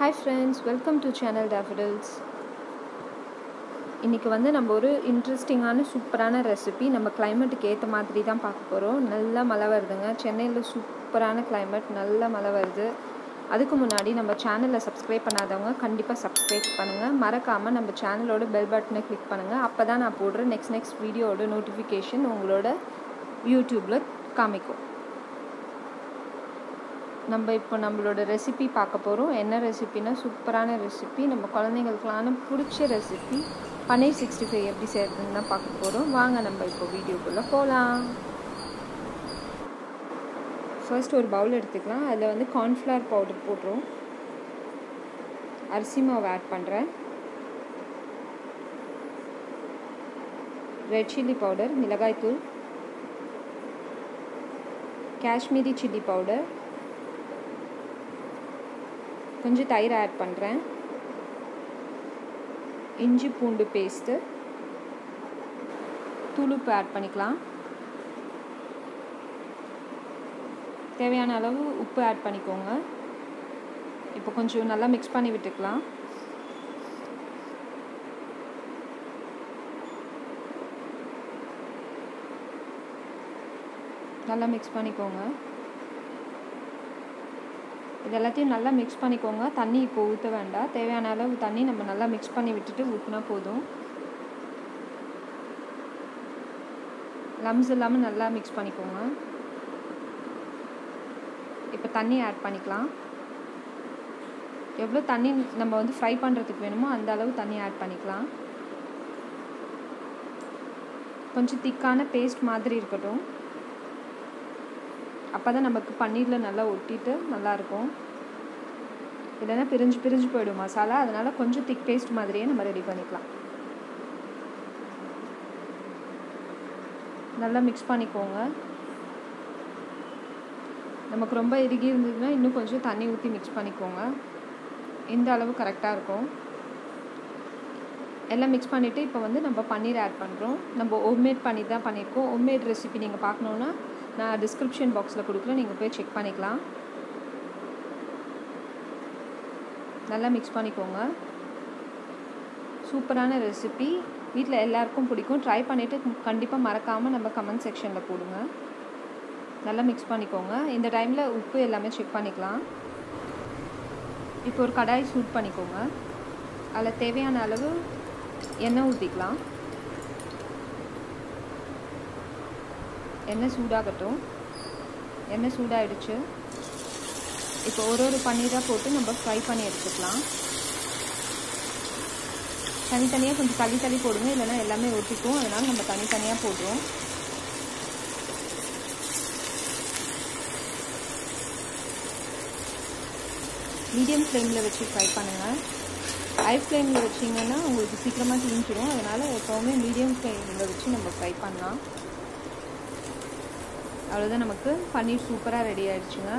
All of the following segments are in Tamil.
hi friends welcome to channel Daffodils இன்றைக்கி வந்து நம்ம ஒரு இன்ட்ரெஸ்டிங்கான சூப்பரான ரெசிபி நம்ம கிளைமேட்டுக்கு ஏற்ற மாதிரி தான் பார்க்க போகிறோம் நல்லா மழை வருதுங்க சென்னையில் சூப்பரான கிளைமேட் நல்லா மழை வருது அதுக்கு முன்னாடி நம்ம சேனலை சப்ஸ்கிரைப் பண்ணாதவங்க கண்டிப்பாக சப்ஸ்கிரைப் பண்ணுங்கள் மறக்காமல் நம்ம சேனலோட பெல் பட்டனை கிளிக் பண்ணுங்கள் அப்போ தான் நான் போடுற நெக்ஸ்ட் நெக்ஸ்ட் வீடியோட நோட்டிஃபிகேஷன் உங்களோட யூடியூப்பில் காமிக்கும் நம்ம இப்போ நம்மளோட ரெசிபி பார்க்க போகிறோம் என்ன ரெசிபினா சூப்பரான ரெசிபி நம்ம குழந்தைங்களுக்குலான பிடிச்ச ரெசிபி பன்னீர் சிக்ஸ்டி ஃபைவ் எப்படி செய்கிறதுன்னு தான் பார்க்க போகிறோம் வாங்க நம்ம இப்போ வீடியோக்குள்ளே போகலாம் ஃபர்ஸ்ட் ஒரு பவுல் எடுத்துக்கலாம் அதில் வந்து கார்ன்ஃப்ளவர் பவுடர் போட்டுரும் அரிசி மாவு ஆட் பண்ணுறேன் ரெட் சில்லி பவுடர் மிளகாய்த்தூள் காஷ்மீரி சில்லி பவுடர் கொஞ்சம் தயிர் ஆட் பண்ணுறேன் இஞ்சி பூண்டு பேஸ்ட்டு துளுப்பு ஆட் பண்ணிக்கலாம் தேவையான அளவு உப்பு ஆட் பண்ணிக்கோங்க இப்போ கொஞ்சம் நல்லா மிக்ஸ் பண்ணி விட்டுக்கலாம் நல்லா மிக்ஸ் பண்ணிக்கோங்க இது எல்லாத்தையும் நல்லா மிக்ஸ் பண்ணிக்கோங்க தண்ணி இப்போ ஊற்ற வேண்டாம் தேவையான அளவு தண்ணி நம்ம நல்லா மிக்ஸ் பண்ணி விட்டுட்டு ஊற்றினா போதும் லம்ஸ் இல்லாமல் நல்லா மிக்ஸ் பண்ணிக்கோங்க இப்போ தண்ணி ஆட் பண்ணிக்கலாம் எவ்வளோ தண்ணி நம்ம வந்து ஃப்ரை பண்ணுறதுக்கு வேணுமோ அந்த அளவு தண்ணி ஆட் பண்ணிக்கலாம் கொஞ்சம் திக்கான பேஸ்ட் மாதிரி இருக்கட்டும் அப்போ தான் நமக்கு பன்னீரில் நல்லா ஒட்டிட்டு நல்லாயிருக்கும் இல்லைன்னா பிரிஞ்சு பிரிஞ்சு போயிடும் மசாலா அதனால் கொஞ்சம் திக் பேஸ்ட் மாதிரியே நம்ம ரெடி பண்ணிக்கலாம் நல்லா மிக்ஸ் பண்ணிக்கோங்க நமக்கு ரொம்ப இறுகி இருந்ததுன்னா இன்னும் கொஞ்சம் தண்ணி ஊற்றி மிக்ஸ் பண்ணிக்கோங்க இந்த அளவு கரெக்டாக இருக்கும் எல்லாம் மிக்ஸ் பண்ணிவிட்டு இப்போ வந்து நம்ம பன்னீர் ஆட் பண்ணுறோம் நம்ம ஹோம்மேட் பன்னீர் தான் பண்ணியிருக்கோம் ஹோம்மேட் ரெசிபி நீங்கள் பார்க்கணுன்னா நான் டிஸ்கிரிப்ஷன் பாக்ஸில் கொடுக்குறேன் நீங்கள் போய் செக் பண்ணிக்கலாம் நல்லா மிக்ஸ் பண்ணிக்கோங்க சூப்பரான ரெசிபி வீட்டில் எல்லாருக்கும் பிடிக்கும் ட்ரை பண்ணிவிட்டு கண்டிப்பாக மறக்காமல் நம்ம கமெண்ட் செக்ஷனில் போடுங்க நல்லா மிக்ஸ் பண்ணிக்கோங்க இந்த டைமில் உப்பு எல்லாமே செக் பண்ணிக்கலாம் இப்போ ஒரு கடாய் சூட் பண்ணிக்கோங்க அதில் தேவையான அளவு எண்ணெய் ஊற்றிக்கலாம் எண்ணெய் சூடாகட்டும் எண்ணெய் சூடாகிடுச்சு இப்போ ஒரு ஒரு பன்னீராக போட்டு நம்ம ஃப்ரை பண்ணி எடுத்துக்கலாம் தனித்தனியாக கொஞ்சம் தள்ளி தள்ளி போடுங்க இல்லைனா எல்லாமே ஒட்டிக்கும் அதனால் நம்ம தனித்தனியாக போடுறோம் மீடியம் ஃப்ளேமில் வச்சு ஃப்ரை பண்ணுங்கள் ஹை ஃப்ளேமில் வச்சிங்கன்னா உங்களுக்கு சீக்கிரமாக தீஞ்சிடும் அதனால் எப்போவுமே மீடியம் ஃப்ளேமில் வச்சு நம்ம ஃப்ரை பண்ணலாம் அவ்வளோதான் நமக்கு பன்னீர் சூப்பராக ரெடி ஆகிடுச்சுங்க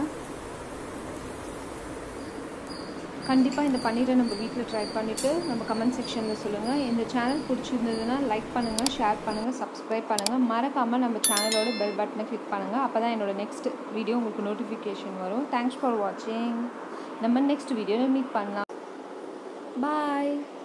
கண்டிப்பாக இந்த பன்னீரை நம்ம வீட்டில் ட்ரை பண்ணிவிட்டு நம்ம கமெண்ட் செக்ஷனில் சொல்லுங்கள் இந்த சேனல் பிடிச்சிருந்ததுன்னா லைக் பண்ணுங்கள் ஷேர் பண்ணுங்கள் சப்ஸ்கிரைப் பண்ணுங்கள் மறக்காமல் நம்ம சேனலோட பெல் பட்டனை கிளிக் பண்ணுங்கள் அப்போ தான் என்னோடய நெக்ஸ்ட் வீடியோ உங்களுக்கு நோட்டிஃபிகேஷன் வரும் தேங்க்ஸ் ஃபார் வாட்சிங் நம்ம நெக்ஸ்ட் வீடியோவில் மீட் பண்ணலாம் பாய்